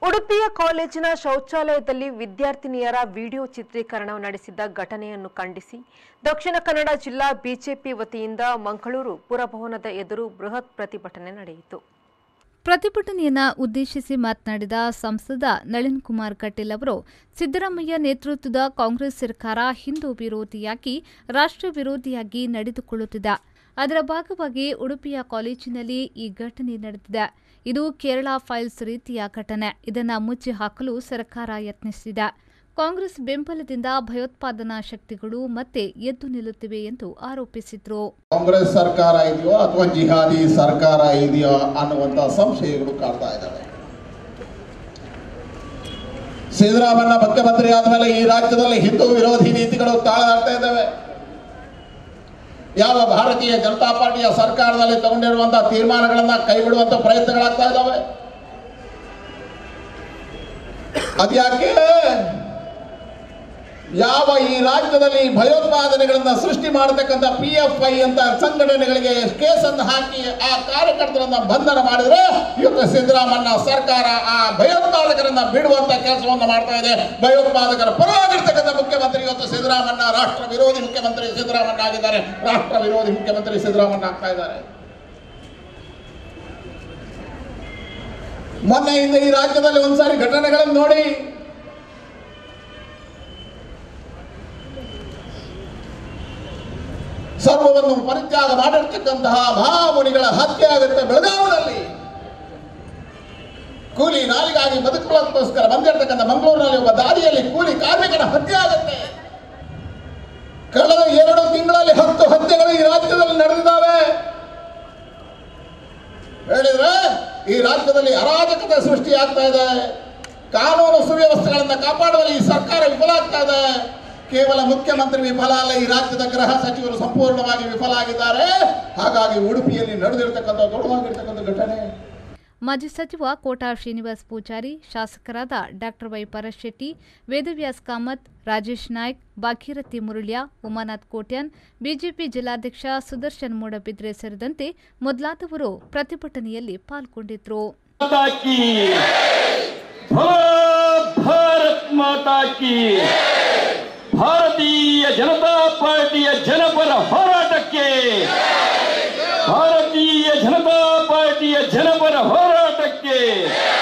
ಉಡುಪಿಯ ಕಾಲೇಜಿನ ಶೌಚಾಲಯದಲ್ಲಿ ವಿದ್ಯಾರ್ಥಿನಿಯರ ವಿಡಿಯೋ ಚಿತ್ರೀಕರಣ ನಡೆಸಿದ್ದ ಘಟನೆಯನ್ನು ಖಂಡಿಸಿ ದಕ್ಷಿಣ ಕನ್ನಡ ಜಿಲ್ಲಾ ಬಿಜೆಪಿ ವತಿಯಿಂದ ಮಂಗಳೂರು ಪುರಭವನದ ಎದುರು ಬೃಹತ್ ಪ್ರತಿಭಟನೆ ನಡೆಯಿತು ಪ್ರತಿಭಟನೆಯನ್ನ ಉದ್ದೇಶಿಸಿ ಮಾತನಾಡಿದ ಸಂಸದ ನಳಿನ್ ಕುಮಾರ್ ಕಟೀಲ್ ಅವರು ಸಿದ್ದರಾಮಯ್ಯ ನೇತೃತ್ವದ ಕಾಂಗ್ರೆಸ್ ಸರ್ಕಾರ ಹಿಂದೂ ವಿರೋಧಿಯಾಗಿ ರಾಷ್ಟ್ರ ವಿರೋಧಿಯಾಗಿ ನಡೆದುಕೊಳ್ಳುತ್ತಿದೆ ಅದರ ಭಾಗವಾಗಿ ಉಡುಪಿಯ ಕಾಲೇಜಿನಲ್ಲಿ ಈ ಘಟನೆ ನಡೆದಿದೆ ಇದು ಕೇರಳ ಫೈಲ್ಸ್ ರೀತಿಯ ಘಟನೆ ಇದನ್ನು ಮುಚ್ಚಿ ಹಾಕಲು ಸರ್ಕಾರ ಯತ್ನಿಸಿದೆ ಕಾಂಗ್ರೆಸ್ ಬೆಂಬಲದಿಂದ ಭಯೋತ್ಪಾದನಾ ಶಕ್ತಿಗಳು ಮತ್ತೆ ಎದ್ದು ನಿಲ್ಲುತ್ತಿವೆ ಎಂದು ಆರೋಪಿಸಿದರು ಕಾಂಗ್ರೆಸ್ ಸರ್ಕಾರ ಇದೆಯೋ ಅಥವಾ ಜಿಹಾದಿ ಸರ್ಕಾರ ಇದೆಯೋ ಅನ್ನುವಂಥ ಸಂಶಯಗಳು ಕಾಡ್ತಾ ಇದ್ದಾವೆ ಸಿದ್ದರಾಮಯ್ಯ ಮುಖ್ಯಮಂತ್ರಿ ಆದಮೇಲೆ ಈ ರಾಜ್ಯದಲ್ಲಿ ಹಿಂದೂ ವಿರೋಧಿ ನೀತಿಗಳು ತಾಳಾಡ್ತಾ ಇದ್ದಾವೆ ಯಾವ ಭಾರತೀಯ ಜನತಾ ಪಾರ್ಟಿಯ ಸರ್ಕಾರದಲ್ಲಿ ತಗೊಂಡಿರುವಂತಹ ತೀರ್ಮಾನಗಳನ್ನ ಕೈಬಿಡುವಂತ ಪ್ರಯತ್ನಗಳಾಗ್ತಾ ಇದ್ದಾವೆ ಅದ್ಯಾಕೆ ಯಾವ ಈ ರಾಜ್ಯದಲ್ಲಿ ಭಯೋತ್ಪಾದನೆಗಳನ್ನ ಸೃಷ್ಟಿ ಮಾಡತಕ್ಕಂಥ ಪಿ ಎಫ್ ಐ ಅಂತ ಸಂಘಟನೆಗಳಿಗೆ ಕೇಸನ್ನು ಹಾಕಿ ಆ ಕಾರ್ಯಕರ್ತರನ್ನ ಬಂಧನ ಮಾಡಿದ್ರೆ ಇವತ್ತು ಸಿದ್ದರಾಮಯ್ಯ ಸರ್ಕಾರ ಆ ಭಯೋತ್ಪಾದಕರನ್ನ ಬಿಡುವಂತ ಕೆಲಸವನ್ನು ಮಾಡ್ತಾ ಇದೆ ಭಯೋತ್ಪಾದಕರ ಪರವಾಗಿರ್ತಕ್ಕಂಥ ಮುಖ್ಯಮಂತ್ರಿ ಇವತ್ತು ಸಿದ್ದರಾಮಯ್ಯ ರಾಷ್ಟ್ರ ವಿರೋಧಿ ಮುಖ್ಯಮಂತ್ರಿ ಸಿದ್ದರಾಮಯ್ಯ ಆಗಿದ್ದಾರೆ ರಾಷ್ಟ್ರ ವಿರೋಧಿ ಮುಖ್ಯಮಂತ್ರಿ ಸಿದ್ದರಾಮಯ್ಯ ಆಗ್ತಾ ಇದ್ದಾರೆ ಮೊನ್ನೆಯಿಂದ ಈ ರಾಜ್ಯದಲ್ಲಿ ಒಂದ್ಸಾರಿ ಘಟನೆಗಳನ್ನು ನೋಡಿ ಸರ್ವವನ್ನು ಪರಿತ್ಯಾಗ ಮಾಡಿರ್ತಕ್ಕಂತಹ ಮಹಾಮುನಿಗಳ ಹತ್ಯೆ ಆಗುತ್ತೆ ಬೆಳಗಾವಿನಲ್ಲಿ ಕೂಲಿ ನಾಲಿಗಾಗಿ ಬದುಕುವುದಕ್ಕೋಸ್ಕರ ಬಂದಿರತಕ್ಕಂಥ ಮಂಗಳೂರಿನಲ್ಲಿ ಒಬ್ಬ ದಾರಿಯಲ್ಲಿ ಕೂಲಿ ಕಾರ್ಮಿಕನ ಹತ್ಯೆ ಆಗುತ್ತೆ ಕಳೆದ ಎರಡು ತಿಂಗಳಲ್ಲಿ ಹತ್ತು ಹತ್ಯೆಗಳು ಈ ರಾಜ್ಯದಲ್ಲಿ ನಡೆದಿದ್ದಾವೆ ಹೇಳಿದ್ರೆ ಈ ರಾಜ್ಯದಲ್ಲಿ ಅರಾಜಕತೆ ಸೃಷ್ಟಿಯಾಗ್ತಾ ಇದೆ ಕಾನೂನು ಸುವ್ಯವಸ್ಥೆಗಳನ್ನ ಕಾಪಾಡುವಲ್ಲಿ ಈ ಸರ್ಕಾರ ವಿಫಲ ಆಗ್ತಾ ಇದೆ ಕೇವಲ ಮುಖ್ಯಮಂತ್ರಿ ವಿಫಲ ಅಲ್ಲ ಈ ರಾಜ್ಯದ ಗೃಹ ಸಚಿವರು ಸಂಪೂರ್ಣವಾಗಿ ವಿಫಲ ಆಗಿದ್ದಾರೆ ಹಾಗಾಗಿ ಉಡುಪಿಯಲ್ಲಿ ನಡೆದಿರತಕ್ಕಂಥ ದೊಡ್ಡವಾಗಿರ್ತಕ್ಕಂಥ ಘಟನೆ ಮಾಜಿ ಸಚಿವ ಕೋಟಾ ಶ್ರೀನಿವಾಸ್ ಪೂಜಾರಿ ಶಾಸಕರಾದ doctor Y Parashetti Vedavyas Kamath Rajesh Naik Bhagirathi Murulya Umanath Kotian BJP ಜಿಲ್ಲಾಧ್ಯಕ್ಷ ಸುದರ್ಶನ್ ಮೂಡಬಿದ್ರೆ ಸೇರಿದಂತೆ ಮೊದಲಾದವರು ಪ್ರತಿಭಟನೆಯಲ್ಲಿ ಪಾಲ್ಗೊಂಡಿದ್ರು माता की भलो भारत माता की ಭಾರತೀಯ ಜನತಾ ಪಾರ್ಟಿಯ ಜನಪರ ಹೋರಾಟಕ್ಕೆ ಭಾರತೀಯ ಜನತಾ ಪಾರ್ಟಿಯ ಜನಪರ ಹೋರಾಟಕ್ಕೆ